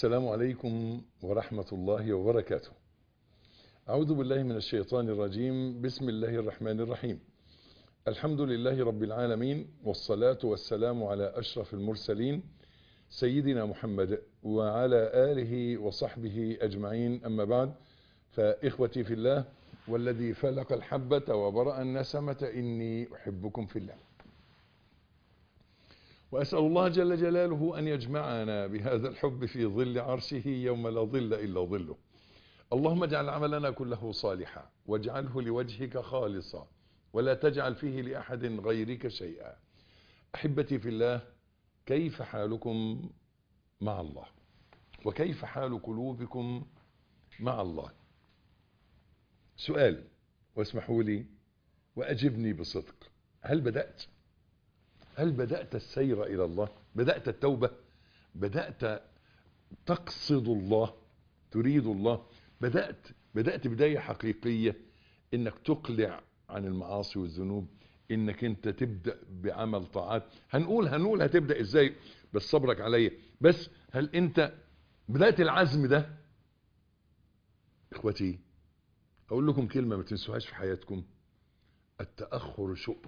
السلام عليكم ورحمة الله وبركاته أعوذ بالله من الشيطان الرجيم بسم الله الرحمن الرحيم الحمد لله رب العالمين والصلاة والسلام على أشرف المرسلين سيدنا محمد وعلى آله وصحبه أجمعين أما بعد فإخوتي في الله والذي فلق الحبة وبرأ النسمة إني أحبكم في الله وأسأل الله جل جلاله أن يجمعنا بهذا الحب في ظل عرشه يوم لا ظل إلا ظله اللهم اجعل عملنا كله صالحا واجعله لوجهك خالصا ولا تجعل فيه لأحد غيرك شيئا أحبتي في الله كيف حالكم مع الله وكيف حال قلوبكم مع الله سؤال واسمحوا لي وأجبني بصدق هل بدأت هل بدأت السير إلى الله بدأت التوبة بدأت تقصد الله تريد الله بدأت بدأت بداية حقيقية انك تقلع عن المعاصي والذنوب انك انت تبدأ بعمل طاعات هنقول هنقول هتبدأ ازاي بس صبرك عليا بس هل انت بدأت العزم ده اخوتي اقول لكم كلمة ما تنسوهاش في حياتكم التأخر شؤم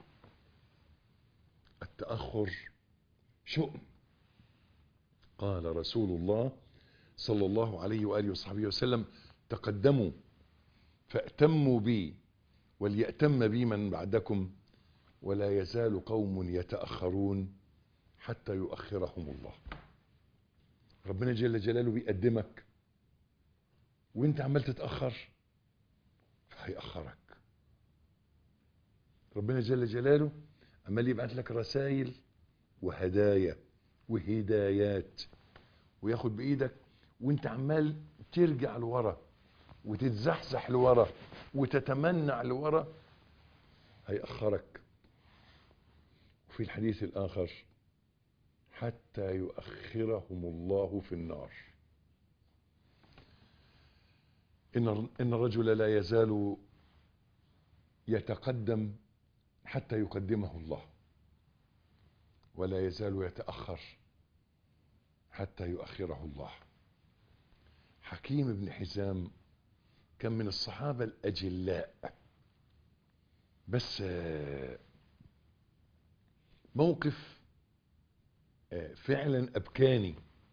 التأخر شؤم قال رسول الله صلى الله عليه وآله وصحبه وسلم تقدموا فأتموا بي وليأتم بي من بعدكم ولا يزال قوم يتأخرون حتى يؤخرهم الله ربنا جل جلاله بيقدمك وانت عمال تتأخر فهيأخرك ربنا جل جلاله عمال يبعت لك رسائل وهدايا وهدايات وياخد بإيدك وانت عمال ترجع لورا وتتزحزح لورا وتتمنع لورا هيأخرك وفي الحديث الآخر حتى يؤخرهم الله في النار إن إن الرجل لا يزال يتقدم حتى يقدمه الله ولا يزال يتأخر حتى يؤخره الله حكيم بن حزام كان من الصحابة الأجلاء بس موقف فعلا أبكاني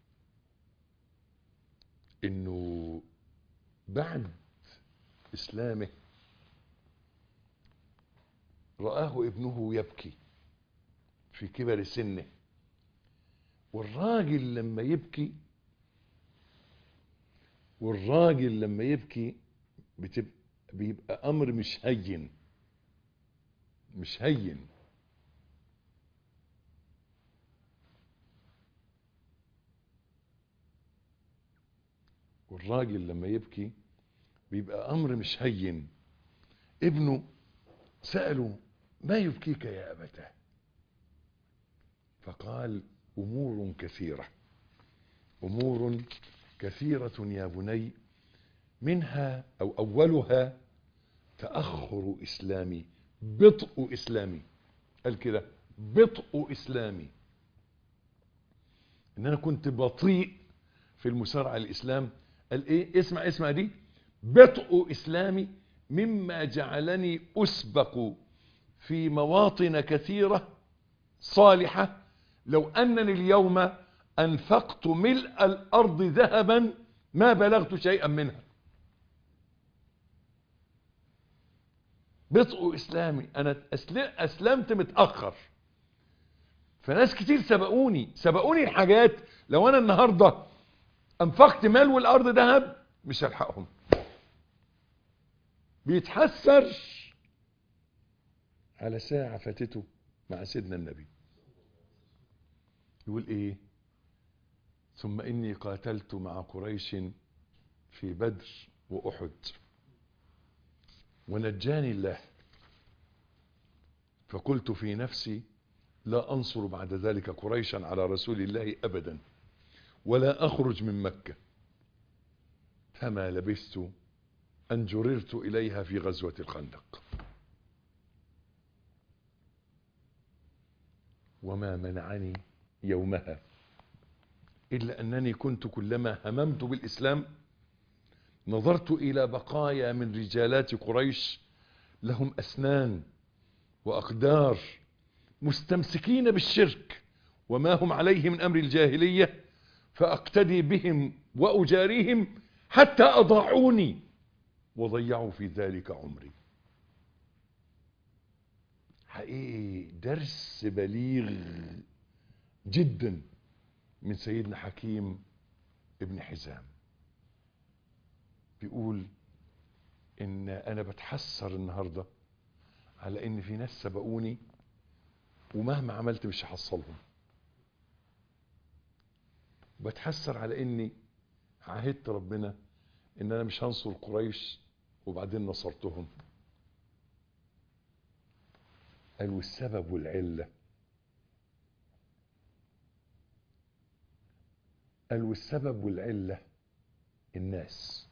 انه بعد اسلامه رآه ابنه يبكي في كبر سنه والراجل لما يبكي والراجل لما يبكي بتبقى بيبقى امر مش هين مش هين والراجل لما يبكي بيبقى امر مش هين ابنه سأله ما يبكيك يا أبتاه فقال أمور كثيرة أمور كثيرة يا بني منها أو أولها تأخر إسلامي بطء إسلامي قال كده بطء إسلامي إن أنا كنت بطيء في المسارعة الإسلام قال إيه اسمع اسمع دي بطء إسلامي مما جعلني أسبق في مواطن كثيرة صالحة لو أنني اليوم أنفقت ملء الأرض ذهبا ما بلغت شيئا منها بطء إسلامي أنا أسلمت متأخر فناس كتير سبقوني سبقوني الحاجات لو أنا النهاردة أنفقت مال والأرض ذهب مش هلحقهم بيتحسر على ساعة فاتته مع سيدنا النبي يقول ايه ثم اني قاتلت مع قريش في بدر واحد ونجاني الله فقلت في نفسي لا انصر بعد ذلك قريشا على رسول الله ابدا ولا اخرج من مكة فما لبثت أن جررت إليها في غزوة الخندق وما منعني يومها إلا أنني كنت كلما هممت بالإسلام نظرت إلى بقايا من رجالات قريش لهم أسنان وأقدار مستمسكين بالشرك وما هم عليه من أمر الجاهلية فأقتدي بهم وأجاريهم حتى أضاعوني وضيعوا في ذلك عمري حقيقي درس بليغ جدا من سيدنا حكيم ابن حزام بيقول ان انا بتحسر النهاردة على ان في ناس سبقوني ومهما عملت مش هحصلهم بتحسر على اني عاهدت ربنا ان انا مش هنصر قريش وبعدين نصرتهم قال والسبب والعلة قال والسبب والعلة الناس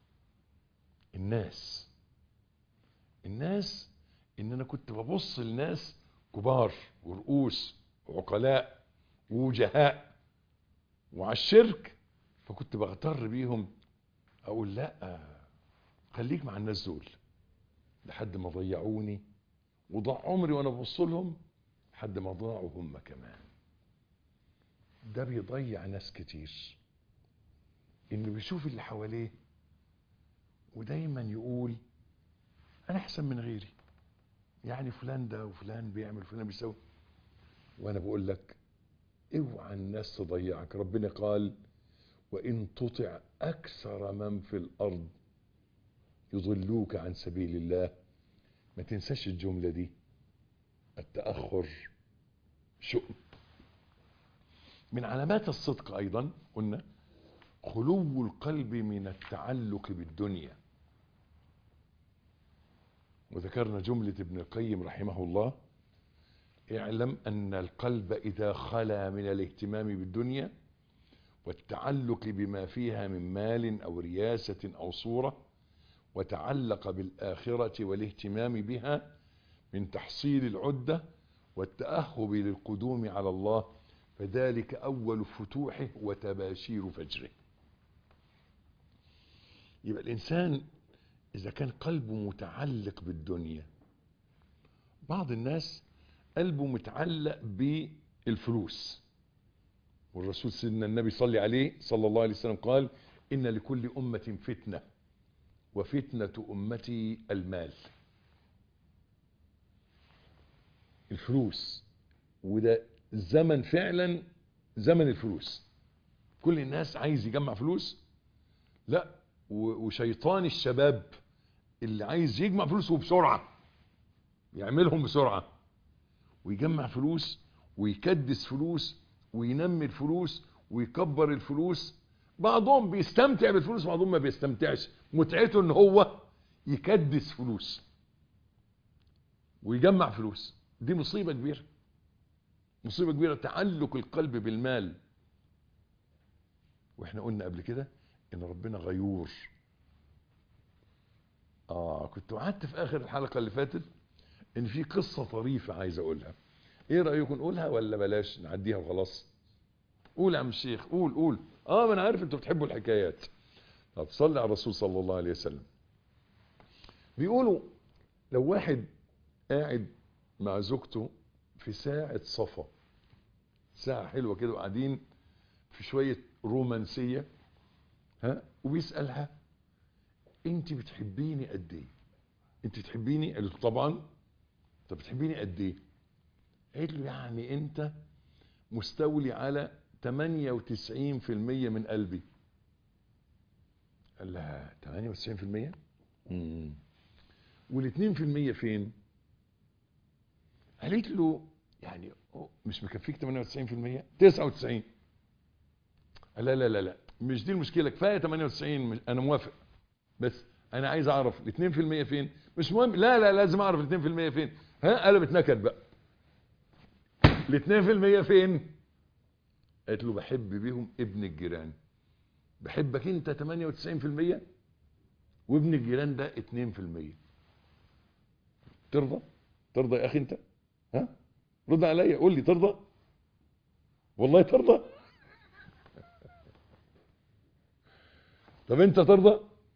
الناس الناس ان انا كنت ببص لناس كبار ورؤوس وعقلاء ووجهاء وعلى الشرك فكنت بغتر بيهم اقول لا خليك مع الناس دول لحد ما ضيعوني وضاع عمري وانا ببص لهم لحد ما ضاعوا هم كمان ده بيضيع ناس كتير انه بيشوف اللي حواليه ودايما يقول انا احسن من غيري يعني فلان ده وفلان بيعمل فلان بيسوي وانا بقول لك اوعى الناس تضيعك ربنا قال وان تطع اكثر من في الارض يضلوك عن سبيل الله ما تنساش الجملة دي التأخر شؤم من علامات الصدق ايضا قلنا خلو القلب من التعلق بالدنيا وذكرنا جملة ابن القيم رحمه الله اعلم ان القلب اذا خلا من الاهتمام بالدنيا والتعلق بما فيها من مال او رياسة او صورة وتعلق بالاخرة والاهتمام بها من تحصيل العدة والتأهب للقدوم على الله فذلك اول فتوحه وتباشير فجره يبقى الانسان اذا كان قلبه متعلق بالدنيا بعض الناس قلبه متعلق بالفلوس والرسول سيدنا النبي صلى عليه صلى الله عليه وسلم قال ان لكل امة فتنة وفتنة امتي المال الفلوس وده زمن فعلا زمن الفلوس كل الناس عايز يجمع فلوس لا وشيطان الشباب اللي عايز يجمع فلوس وبسرعة يعملهم بسرعة ويجمع فلوس ويكدس فلوس وينمي الفلوس ويكبر الفلوس بعضهم بيستمتع بالفلوس بعضهم ما بيستمتعش متعته ان هو يكدس فلوس ويجمع فلوس دي مصيبة كبيرة مصيبة كبيرة تعلق القلب بالمال واحنا قلنا قبل كده ان ربنا غيور اه كنت وعدت في اخر الحلقة اللي فاتت ان في قصة طريفة عايز اقولها ايه رأيكم نقولها ولا بلاش نعديها وخلاص قول يا عم الشيخ قول قول اه ما انا عارف انتوا بتحبوا الحكايات طب صلي على الرسول صلى الله عليه وسلم بيقولوا لو واحد قاعد مع زوجته في ساعة صفا ساعة حلوة كده وقاعدين في شوية رومانسية ها وبيسألها انت بتحبيني قد ايه انت بتحبيني قالت له طبعا طب بتحبيني قد ايه قالت له يعني انت مستولي على 98% من قلبي قال لها 98% امم وال 2% فين قالت له يعني مش مكفيك 98% 99 قال لا لا لا لا مش دي المشكله كفايه 98 انا موافق بس انا عايز اعرف ال 2% فين مش مهم لا لا لازم اعرف ال 2% فين ها قلبت نكد بقى ال 2% فين قالت له بحب بيهم ابن الجيران بحبك انت 98% وابن الجيران ده 2% ترضى ترضى يا اخي انت ها رد عليا قول لي ترضى والله ترضى طب انت ترضى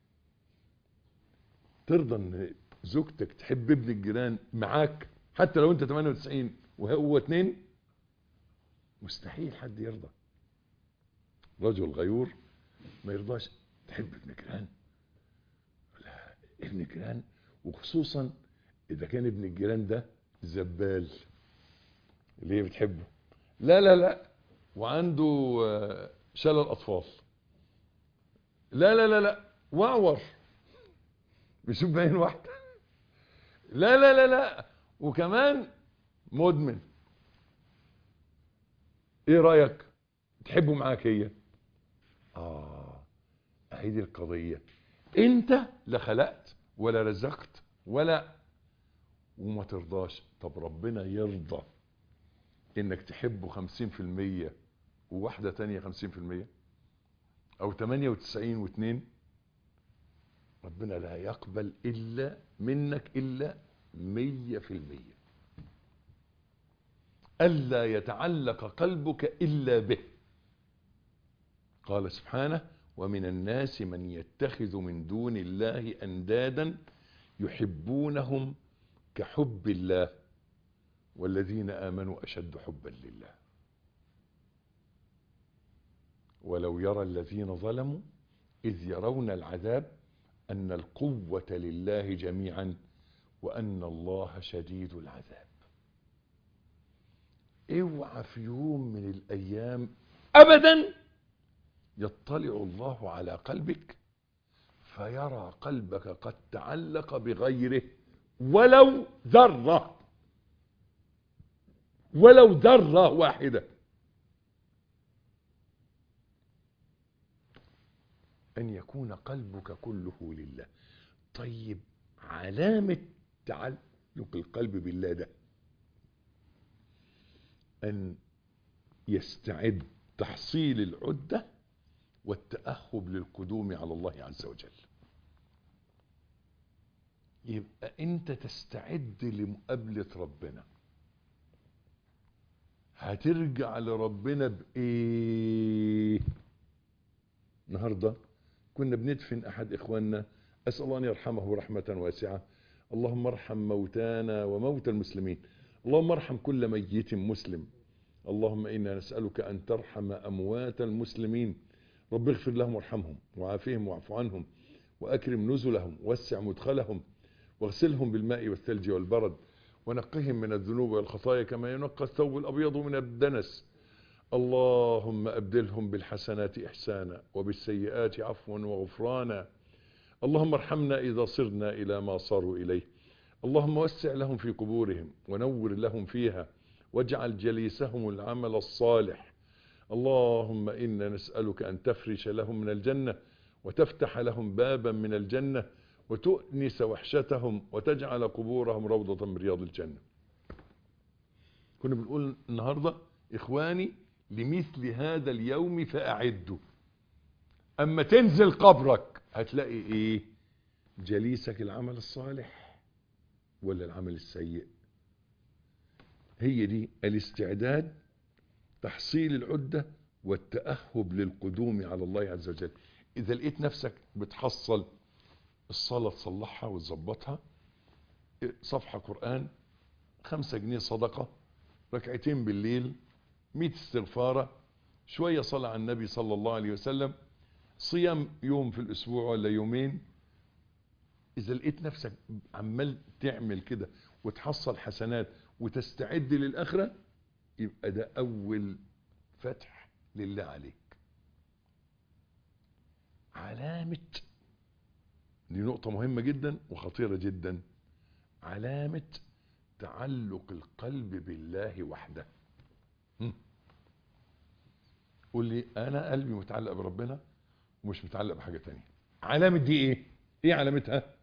ترضى ان زوجتك تحب ابن الجيران معاك حتى لو انت 98 وهو اتنين مستحيل حد يرضى رجل غيور ما يرضاش تحب ابن الجيران لا ابن الجيران وخصوصا اذا كان ابن الجيران ده زبال اللي هي بتحبه لا لا لا وعنده آه، شلل اطفال لا لا لا لا واعور بيشوف بعين واحده لا لا لا لا وكمان مدمن ايه رايك تحبه معاك هي اه اهي دي القضيه انت لا خلقت ولا رزقت ولا وما ترضاش طب ربنا يرضى انك تحبه خمسين في المية وواحدة تانية خمسين في المية او تمانية وتسعين واتنين ربنا لا يقبل الا منك الا مية في المية ألا يتعلق قلبك إلا به قال سبحانه ومن الناس من يتخذ من دون الله أندادا يحبونهم كحب الله والذين آمنوا أشد حبا لله ولو يرى الذين ظلموا إذ يرون العذاب أن القوة لله جميعا وأن الله شديد العذاب اوعى في يوم من الأيام أبدا يطلع الله على قلبك فيرى قلبك قد تعلق بغيره ولو ذرة ولو ذرة واحدة أن يكون قلبك كله لله طيب علامة تعلق القلب بالله ده أن يستعد تحصيل العدة والتأهب للقدوم على الله عز وجل يبقى أنت تستعد لمقابلة ربنا هترجع لربنا بإيه النهارده كنا بندفن أحد إخواننا أسأل الله أن يرحمه رحمة واسعة اللهم ارحم موتانا وموتى المسلمين اللهم ارحم كل ميت مسلم اللهم إنا نسألك أن ترحم أموات المسلمين رب اغفر لهم وارحمهم وعافهم واعف عنهم وأكرم نزلهم وسع مدخلهم واغسلهم بالماء والثلج والبرد ونقهم من الذنوب والخطايا كما ينقى الثوب الأبيض من الدنس اللهم أبدلهم بالحسنات إحسانا وبالسيئات عفوا وغفرانا اللهم ارحمنا إذا صرنا إلى ما صاروا إليه اللهم وسع لهم في قبورهم ونور لهم فيها واجعل جليسهم العمل الصالح اللهم إنا نسألك أن تفرش لهم من الجنة وتفتح لهم بابا من الجنة وتؤنس وحشتهم وتجعل قبورهم روضة من رياض الجنة كنا بنقول النهاردة إخواني لمثل هذا اليوم فأعدوا أما تنزل قبرك هتلاقي إيه جليسك العمل الصالح ولا العمل السيء هي دي الاستعداد تحصيل العدة والتأهب للقدوم على الله عز وجل إذا لقيت نفسك بتحصل الصلاة تصلحها وتظبطها صفحة قرآن خمسة جنيه صدقة ركعتين بالليل مئة استغفارة شوية صلاة على النبي صلى الله عليه وسلم صيام يوم في الأسبوع ولا يومين إذا لقيت نفسك عمال تعمل كده وتحصل حسنات وتستعد للآخرة يبقى ده أول فتح لله عليك علامة دي نقطة مهمة جدا وخطيرة جدا علامة تعلق القلب بالله وحده هم. قول لي أنا قلبي متعلق بربنا ومش متعلق بحاجة تانية علامة دي إيه؟ إيه علامتها؟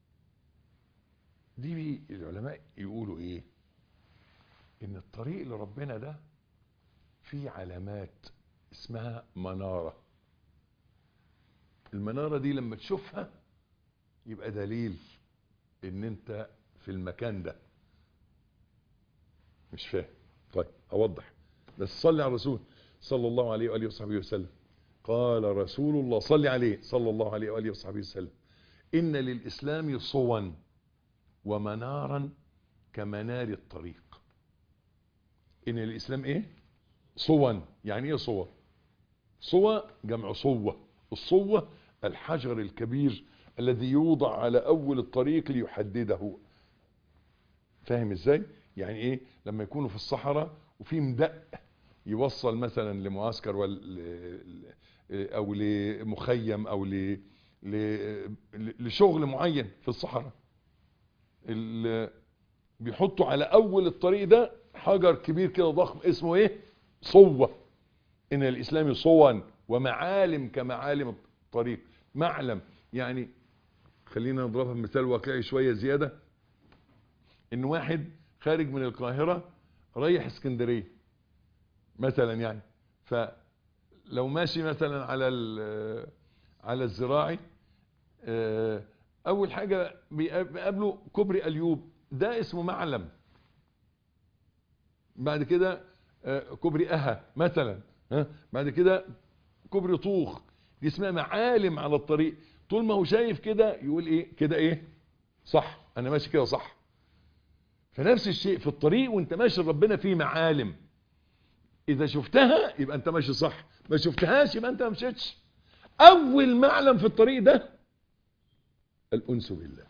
دي بي العلماء يقولوا إيه؟ إن الطريق لربنا ده فيه علامات اسمها منارة المنارة دي لما تشوفها يبقى دليل ان انت في المكان ده مش فاهم طيب اوضح بس صلي على الرسول صلى الله عليه واله وصحبه وسلم قال رسول الله صلى عليه صلى الله عليه وآله وصحبه وسلم إن للإسلام صوا ومنارا كمنار الطريق إن الإسلام إيه صوا يعني إيه صوا صوا جمع صوة الصوة الحجر الكبير الذي يوضع على أول الطريق ليحدده فاهم إزاي يعني إيه لما يكونوا في الصحراء وفي مدق يوصل مثلا لمعسكر وال... او لمخيم او ل... ل... لشغل معين في الصحراء ال... بيحطوا على اول الطريق ده حجر كبير كده ضخم اسمه ايه صوة ان الاسلام صوا ومعالم كمعالم الطريق معلم يعني خلينا نضربها بمثال واقعي شوية زيادة ان واحد خارج من القاهرة رايح اسكندريه مثلا يعني فلو ماشي مثلا على على الزراعي اول حاجة بيقابله كوبري اليوب ده اسمه معلم بعد كده كوبري اها مثلا بعد كده كوبري طوخ دي اسمها معالم على الطريق طول ما هو شايف كده يقول ايه كده ايه صح انا ماشي كده صح فنفس الشيء في الطريق وانت ماشي ربنا فيه معالم اذا شفتها يبقى انت ماشي صح ما شفتهاش يبقى انت ما مشيتش اول معلم في الطريق ده الانس بالله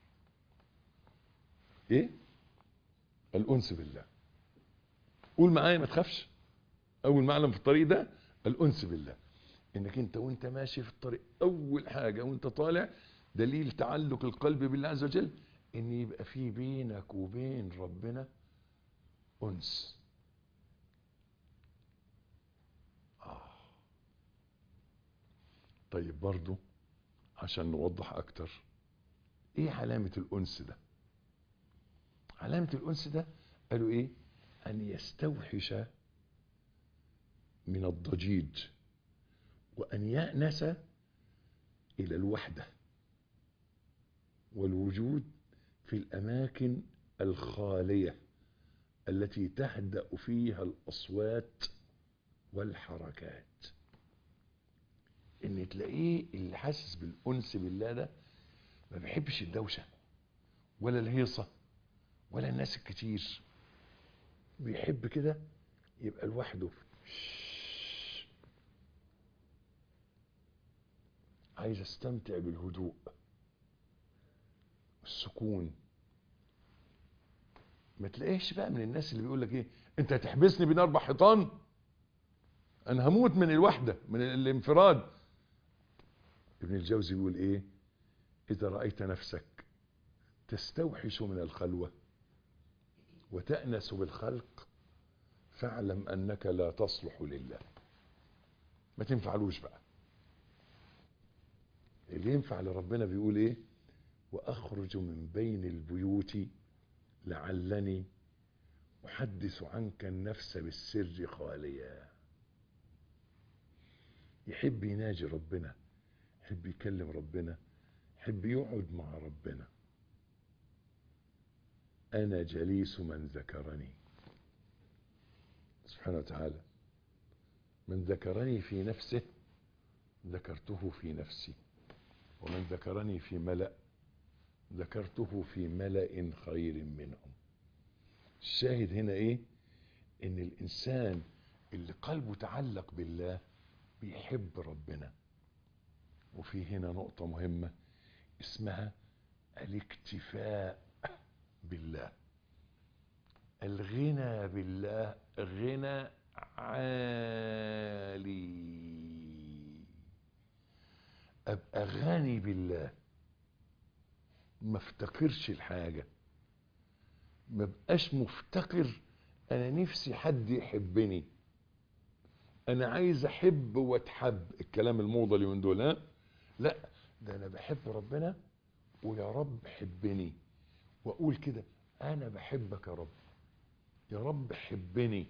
ايه الانس بالله قول معايا ما تخافش اول معلم في الطريق ده الانس بالله انك انت وانت ماشي في الطريق اول حاجة وانت طالع دليل تعلق القلب بالله عز وجل ان يبقى في بينك وبين ربنا انس آه. طيب برضو عشان نوضح اكتر ايه علامة الانس ده علامة الانس ده قالوا ايه ان يستوحش من الضجيج وان يأنس الى الوحدة والوجود في الاماكن الخالية التي تهدأ فيها الاصوات والحركات ان تلاقيه اللي حاسس بالانس بالله ده ما بيحبش الدوشة ولا الهيصة ولا الناس الكتير بيحب كده يبقى لوحده عايز استمتع بالهدوء السكون ما تلاقيش بقى من الناس اللي بيقول لك ايه انت هتحبسني بين اربع حيطان انا هموت من الوحدة من الانفراد ابن الجوزي بيقول ايه اذا رأيت نفسك تستوحش من الخلوة وتأنس بالخلق فاعلم انك لا تصلح لله ما تنفعلوش بقى اللي ينفع لربنا بيقول ايه واخرج من بين البيوت لعلني احدث عنك النفس بالسر خاليا يحب يناجي ربنا يحب يكلم ربنا يحب يقعد مع ربنا انا جليس من ذكرني سبحانه وتعالى من ذكرني في نفسه ذكرته في نفسي ومن ذكرني في ملأ ذكرته في ملأ خير منهم الشاهد هنا ايه ان الانسان اللي قلبه تعلق بالله بيحب ربنا وفي هنا نقطة مهمة اسمها الاكتفاء بالله الغنى بالله غنى عالي ابقى غني بالله ما افتقرش الحاجة ما بقاش مفتقر انا نفسي حد يحبني انا عايز احب واتحب الكلام الموضة اليومين دول ها لا ده انا بحب ربنا ويا رب حبني واقول كده انا بحبك يا رب يا رب حبني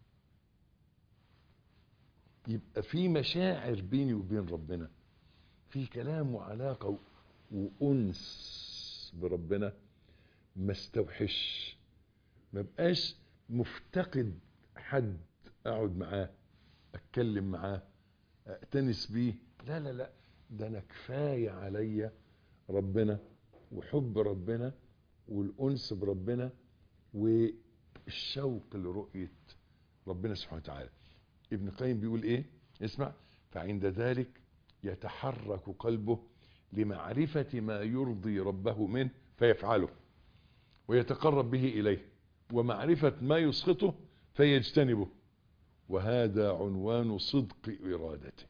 يبقى في مشاعر بيني وبين ربنا في كلام وعلاقة وأنس بربنا ما استوحش ما بقاش مفتقد حد اقعد معاه اتكلم معاه اأتنس بيه لا لا لا ده انا كفاية عليا ربنا وحب ربنا والأنس بربنا والشوق لرؤية ربنا سبحانه وتعالى ابن القيم بيقول ايه اسمع فعند ذلك يتحرك قلبه لمعرفة ما يرضي ربه منه فيفعله ويتقرب به إليه ومعرفة ما يسخطه فيجتنبه وهذا عنوان صدق إرادته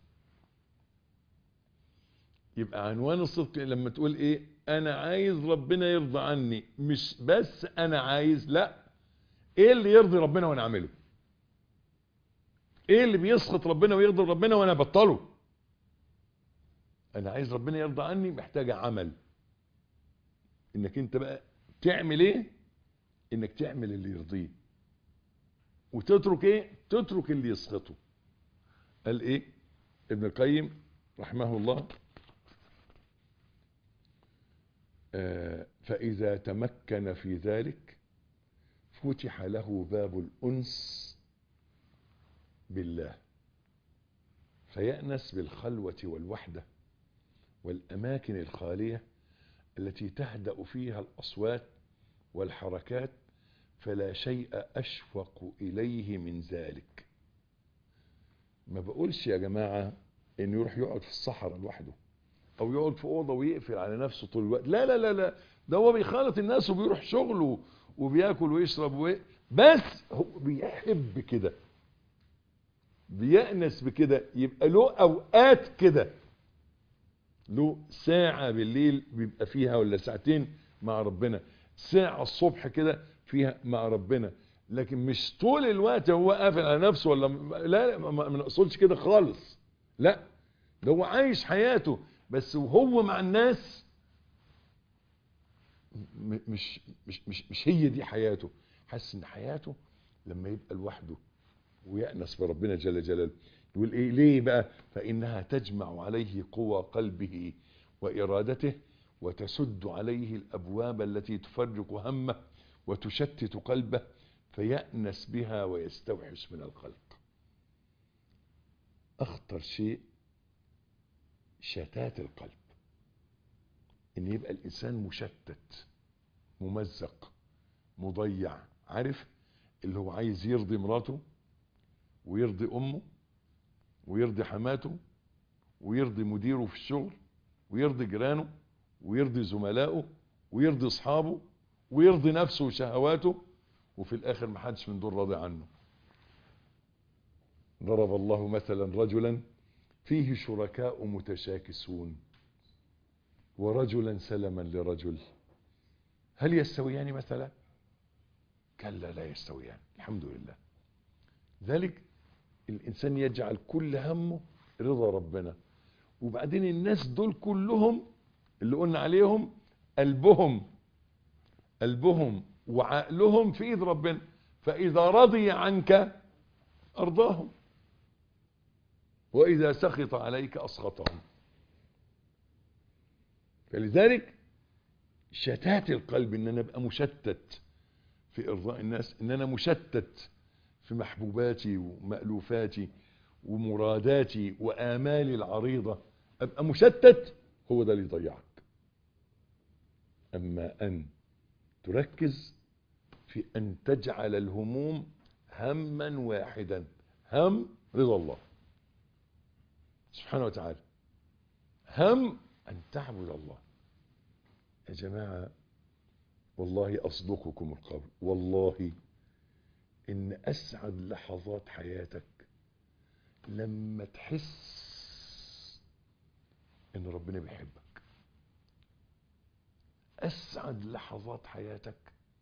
يبقى عنوان الصدق لما تقول ايه انا عايز ربنا يرضى عني مش بس انا عايز لا ايه اللي يرضي ربنا وانا اعمله ايه اللي بيسخط ربنا ويغضب ربنا وانا ابطله انا عايز ربنا يرضى عني محتاجة عمل انك انت بقى تعمل ايه انك تعمل اللي يرضيه وتترك ايه تترك اللي يسخطه قال ايه ابن القيم رحمه الله آه فإذا تمكن في ذلك فتح له باب الأنس بالله فيأنس بالخلوة والوحدة والأماكن الخالية التي تهدأ فيها الأصوات والحركات فلا شيء أشفق إليه من ذلك ما بقولش يا جماعة إنه يروح يقعد في الصحراء لوحده أو يقعد في أوضة ويقفل على نفسه طول الوقت لا لا لا لا ده هو بيخالط الناس وبيروح شغله وبياكل ويشرب وي... بس هو بيحب كده بيأنس بكده يبقى له أوقات كده له ساعة بالليل بيبقى فيها ولا ساعتين مع ربنا ساعة الصبح كده فيها مع ربنا لكن مش طول الوقت هو قافل على نفسه ولا لا ما نقصدش كده خالص لا ده هو عايش حياته بس وهو مع الناس مش مش مش مش هي دي حياته حاسس ان حياته لما يبقى لوحده ويأنس بربنا جل جلاله يقول ايه ليه بقى فإنها تجمع عليه قوى قلبه وإرادته وتسد عليه الأبواب التي تفرق همه وتشتت قلبه فيأنس بها ويستوحش من الخلق أخطر شيء شتات القلب ان يبقى الانسان مشتت ممزق مضيع عارف اللي هو عايز يرضي مراته ويرضي امه ويرضي حماته ويرضي مديره في الشغل ويرضي جيرانه ويرضي زملائه ويرضي اصحابه ويرضي نفسه وشهواته وفي الاخر ما حدش من دول راضي عنه ضرب الله مثلا رجلا فيه شركاء متشاكسون ورجلا سلما لرجل هل يستويان مثلا كلا لا يستويان الحمد لله ذلك الإنسان يجعل كل همه رضا ربنا وبعدين الناس دول كلهم اللي قلنا عليهم قلبهم قلبهم وعقلهم في ايد ربنا فإذا رضي عنك أرضاهم وإذا سخط عليك أسخطهم فلذلك شتات القلب ان انا ابقى مشتت في ارضاء الناس ان انا مشتت في محبوباتي ومألوفاتي ومراداتي وآمالي العريضة ابقى مشتت هو ده اللي يضيعك اما ان تركز في ان تجعل الهموم هما واحدا هم رضا الله سبحانه وتعالى هم أن تعبد الله يا جماعة والله أصدقكم القول والله إن أسعد لحظات حياتك لما تحس إن ربنا بيحبك أسعد لحظات حياتك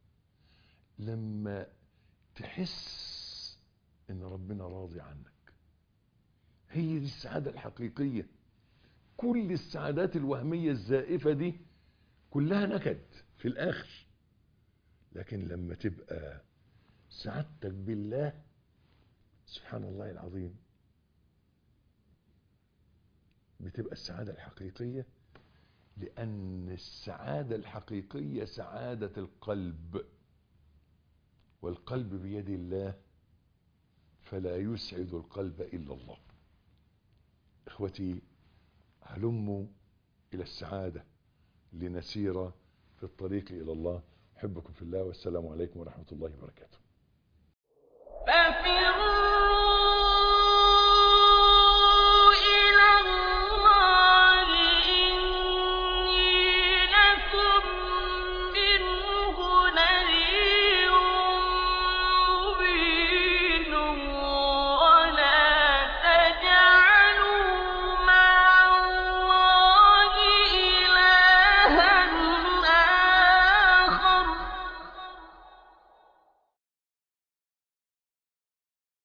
لما تحس إن ربنا راضي عنك هي دي السعادة الحقيقية كل السعادات الوهمية الزائفة دي كلها نكد في الآخر لكن لما تبقى سعادتك بالله سبحان الله العظيم بتبقى السعادة الحقيقية لأن السعادة الحقيقية سعادة القلب والقلب بيد الله فلا يسعد القلب إلا الله اخوتي هلموا الى السعادة لنسير في الطريق الى الله احبكم في الله والسلام عليكم ورحمة الله وبركاته ففي